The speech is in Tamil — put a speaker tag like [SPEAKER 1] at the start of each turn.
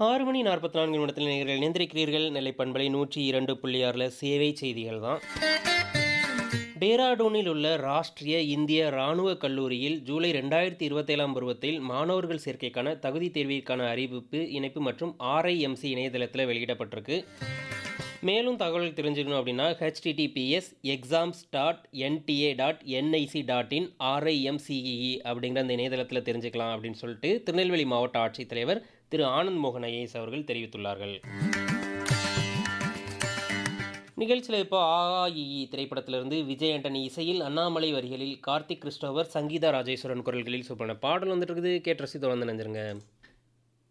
[SPEAKER 1] ஆறு மணி நாற்பத்தி நான்கு நிமிடத்தில் நீங்கள் இணைந்திருக்கிறீர்கள் நெல்லை பண்பலை நூற்றி இரண்டு புள்ளி ஆறில் சேவை செய்திகள் தான் டேராடூனில் உள்ள ராஷ்டிரிய இந்திய இராணுவ கல்லூரியில் ஜூலை ரெண்டாயிரத்தி இருபத்தேழாம் பருவத்தில் மாணவர்கள் சேர்க்கைக்கான தகுதி தேர்விற்கான அறிவிப்பு இணைப்பு மற்றும் ஆர்ஐஎம்சி இணையதளத்தில் வெளியிடப்பட்டிருக்கு மேலும் தகவல் தெரிஞ்சுக்கணும் அப்படின்னா HTTPS exams dot NTA dot NIC dot in RIMCEE அப்படிங்கிற அந்த இணையதளத்தில் தெரிஞ்சுக்கலாம் அப்படின்னு சொல்லிட்டு திருநெல்வேலி மாவட்ட ஆட்சித்தலைவர் திரு ஆனந்த் மோகன் ஐஏஎஸ் அவர்கள் தெரிவித்துள்ளார்கள் நிகழ்ச்சியில் இப்போ ஆஇஇ திரைப்படத்திலிருந்து விஜய் ஆண்டனி இசையில் அண்ணாமலை வரிகளில் கார்த்திக் கிறிஸ்டோபர் சங்கீதா ராஜேஸ்வரன் குரல்களில் சூப்பரான பாடல் வந்துட்டு இருக்குது கேட்டு ரசி தொடர்ந்து நினைஞ்சிருங்க